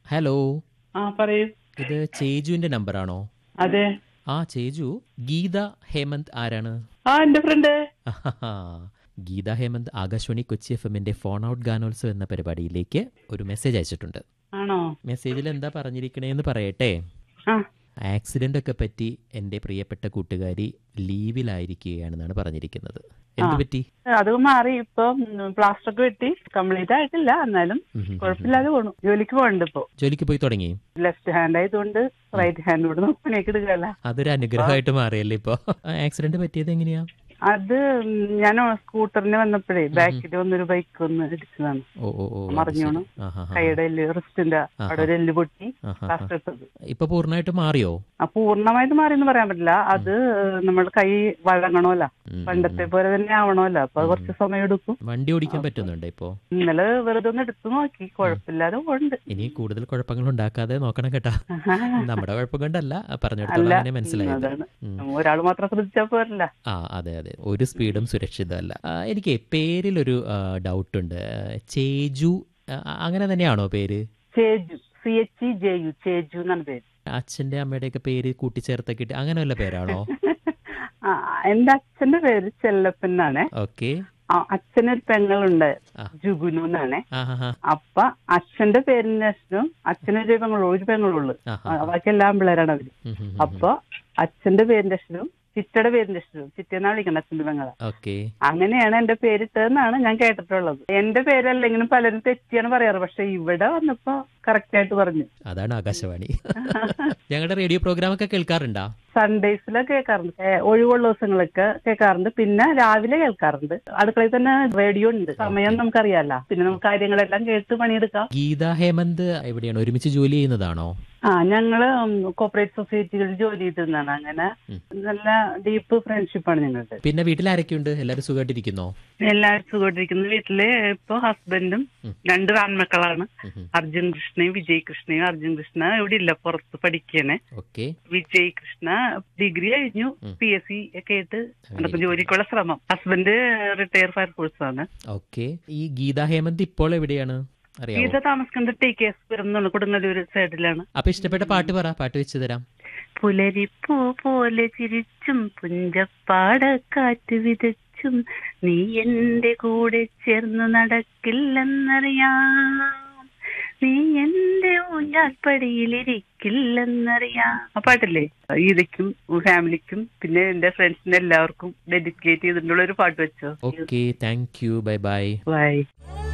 Hello ആ പറയൂ ഇത് ചേജുവിന്റെ നമ്പറാണോ അതെ ആ ചേജു ഗീത ഹേമന്ത് ആരാണ് ആ എന്റെ ഫ്രണ്ട് ആഹാഹാ. ഗീത ഹേമന്ത് ആകാശവാണി കൊച്ചി എഫ് എമ്മിന്റെ ഫോൺ ഔട്ട് ഗാനോത്സവം എന്ന പരിപാടിയിലേക്ക് ഒരു മെസ്സേജ് അയച്ചിട്ടുണ്ട് ആണോ മെസ്സേജിൽ എന്താ പറഞ്ഞിരിക്കണേന്ന് പറയട്ടെ ആ ആക്സിഡന്റ് ഒക്കെ പറ്റി എൻ്റെ പ്രിയപ്പെട്ട കൂട്ടുകാരി ലീവിലായിരിക്കുകയാണെന്നാണ് പറഞ്ഞിരിക്കുന്നത് എന്ത് ആ. പറ്റി അത് മാറി ഇപ്പൊ പ്ലാസ്റ്റർ ഒക്കെ വെട്ടി കംപ്ലീറ്റ് ആയിട്ടില്ല എന്നാലും ഉം ഉം ഉം. കുഴപ്പമില്ലാതെ പോണു ജോലിക്ക് പോകണ്ട് ഇപ്പൊ ജോലിക്ക് പോയി തുടങ്ങി ലെഫ്റ്റ് ഹാൻഡ് ആയതുകൊണ്ട് റൈറ്റ് ഹാൻഡ് കൊണ്ട് പണിയൊക്കെ എടുക്കല്ല അതൊരു അനുഗ്രഹമായിട്ട് മാറിയല്ലേ ഇപ്പൊ ആക്സിഡന്റ് പറ്റിയത് എങ്ങനെയാ അത് ഞാൻ സ്കൂട്ടറിന് വന്നപ്പോഴേ ബാക്കിൽ വന്നൊരു ബൈക്ക് ഒന്ന് ഇടിച്ചതാണ് ഓ ഓ ഓ അത് മറിഞ്ഞോണ് ശരി. ആഹാഹാ. കൈയുടെ എല്ല് റിസ്റ്റിന്റെ അവിടെ ഒരു എല്ല് പൊട്ടി ആഹാഹാ. പ്ലാസ്റ്റർ ഇട്ടത് ഇപ്പൊ പൂർണ്ണമായിട്ട് മാറിയോ ആ പൂർണ്ണമായിട്ട് മാറിയെന്ന് പറയാൻ പറ്റില്ല അത് നമ്മൾ കൈ വഴങ്ങണമല്ല ഉം, ഉം, പണ്ടത്തെ പോലെ തന്നെ ആവണമല്ല അപ്പൊ അത് കുറച്ച് സമയം എടുക്കും വണ്ടി ഓടിക്കാൻ പറ്റുന്നുണ്ട് ഇപ്പോ ഇന്നലെ വെറുതെ ഒന്ന് എടുത്തു നോക്കി കുഴപ്പമില്ലാതെ ഉണ്ട് ഇനി കൂടുതൽ കുഴപ്പങ്ങൾ ഉണ്ടാക്കാതെ നോക്കണം കേട്ടാ നമ്മുടെ കുഴപ്പം കൊണ്ടല്ല പറഞ്ഞിടത്തോളം അല്ല അങ്ങനെ മനസ്സിലായത് അതാണ് ഉം. ഒരാൾ മാത്രം ശ്രദ്ധിച്ചാൽ പോരല്ല ആ അതെ അതെ ഒരു സ്പീഡും സുരക്ഷിതമല്ല ആ, എനിക്ക് പേരിലൊരു ഡൗട്ട് ഉണ്ട് ആ, ചേജു ആ, അങ്ങനെ തന്നെയാണോ പേര് Cheju C H E J U Cheju എന്നാണ് പേര് അച്ഛന്റെ അമ്മയുടെയൊക്കെ പേര് കൂട്ടിച്ചേർത്തൊക്കെ ഇട്ട് അങ്ങനെ വല്ല പേരാണോ ആ, എന്റെ അച്ഛന്റെ പേര് ചെല്ലപ്പൻ എന്നാണ് ഓക്കെ അച്ഛനൊരു പെങ്ങളുണ്ട് ആ. ജുഗുനു എന്നാണ് ആ ഹാ ഹാ അപ്പൊ അച്ഛന്റെ പേരിന് അച്ഛനും അച്ഛനൊരു പെങ്ങളുള്ളൂ ഒരു പെങ്ങളുള്ളൂ ആ ആ, ഹാ ബാക്കി എല്ലാം പിള്ളേരാണ് അവര് ഉം, ഉം, ഉം. അപ്പൊ അച്ഛന്റെ പേരിന്റെ അച്ഛനും ചിറ്റയുടെ പേരിന്റെ അച്ഛനും ചിറ്റെന്നാ വിളിക്കണം അച്ഛന്റെ പെങ്ങളെ ഓക്കെ അങ്ങനെയാണ് എന്റെ പേരിട്ടതെന്നാണ് ഞാൻ കേട്ടിട്ടുള്ളത് എന്റെ പേരല്ലെങ്കിലും പലരും തെറ്റിയാണ് പറയാറ് പക്ഷെ ഇവിടെ വന്നപ്പോ കറക്റ്റ് ആയിട്ട് പറഞ്ഞു അതാണ് ആകാശവാണി ഞങ്ങളുടെ റേഡിയോ പ്രോഗ്രാം ഒക്കെ കേൾക്കാറുണ്ടാ സൺഡേസിലൊക്കെ കേൾക്കാറുണ്ട് ഏ, ഒഴിവുള്ള ദിവസങ്ങളൊക്കെ കേൾക്കാറുണ്ട് പിന്നെ രാവിലെ കേൾക്കാറുണ്ട് അടുക്കളയിൽ തന്നെ റേഡിയോ ഉണ്ട് സമയം നമുക്കറിയാലോ പിന്നെ നമുക്ക് കാര്യങ്ങളെല്ലാം കേട്ട് പണിയെടുക്കാം ഗീത ഹേമന്ത് എവിടെയാണ് ഒരുമിച്ച് ജോലി ചെയ്യുന്നതാണോ ആ ഞങ്ങള് കോപ്പറേറ്റ് സൊസൈറ്റികളിൽ ജോലി ചെയ്തിരുന്നതാണ് അങ്ങനെ ഉം. നല്ല ഡീപ്പ് ഫ്രണ്ട്ഷിപ്പാണ് ഞങ്ങളുടെ പിന്നെ വീട്ടിൽ ആരൊക്കെയുണ്ട് എല്ലാവരും സുഖമായിട്ടിരിക്കുന്നോ എല്ലാവരും സുഖമായിട്ടിരിക്കുന്നു വീട്ടില് ഇപ്പൊ ഹസ്ബൻഡും ഉം. രണ്ട് ആൺമക്കളാണ് ഉം, ഉം. അർജുൻ കൃഷ്ണയും വിജയ് കൃഷ്ണയും അർജുൻ കൃഷ്ണ ഇവിടെ ഇല്ല പുറത്ത് പഠിക്കണേ ഓക്കെ വിജയ് കൃഷ്ണ ഡിഗ്രി കഴിഞ്ഞു ഉം. പി എസ് സി ഒക്കെ ആയിട്ട് നടക്കും ജോലിക്കുള്ള ശ്രമം ഹസ്ബൻഡ് റിട്ടയർ ഫയർഫോഴ്സ് ആണ് ഓക്കെ ഈ ഗീത ഹേമന്ത് ഇപ്പോൾ എവിടെയാണ് അറിയാമോ ഗീത താമസിക്കുന്നത് ടി കെ എസ് പിറന്നുള്ള കൊടുങ്ങല്ലൂർ സൈഡിലാണ് അപ്പൊ ഇഷ്ടപ്പെട്ട പാട്ട് പറ പാട്ട് വെച്ച് തരാം പുലരിപ്പൂ പോലെ ചിരിച്ചും പുഞ്ചപ്പാട കാറ്റ് വിതച്ചും നീ എന്റെ കൂടെ ചേർന്നു നടക്കില്ലെന്നറിയാം നീ എന്റെ ഊഞ്ഞാൽപ്പടിയിലിരിക്കില്ലെന്നറിയാം ആ പാട്ടില്ലേ ഈതയ്ക്കും ഫാമിലിക്കും പിന്നെ എന്റെ ഫ്രണ്ട്സിന് എല്ലാവർക്കും ഡെഡിക്കേറ്റ് ചെയ്തിട്ടുള്ള ഒരു പാട്ട് വെച്ചോ okay thank you bye bye bye ആ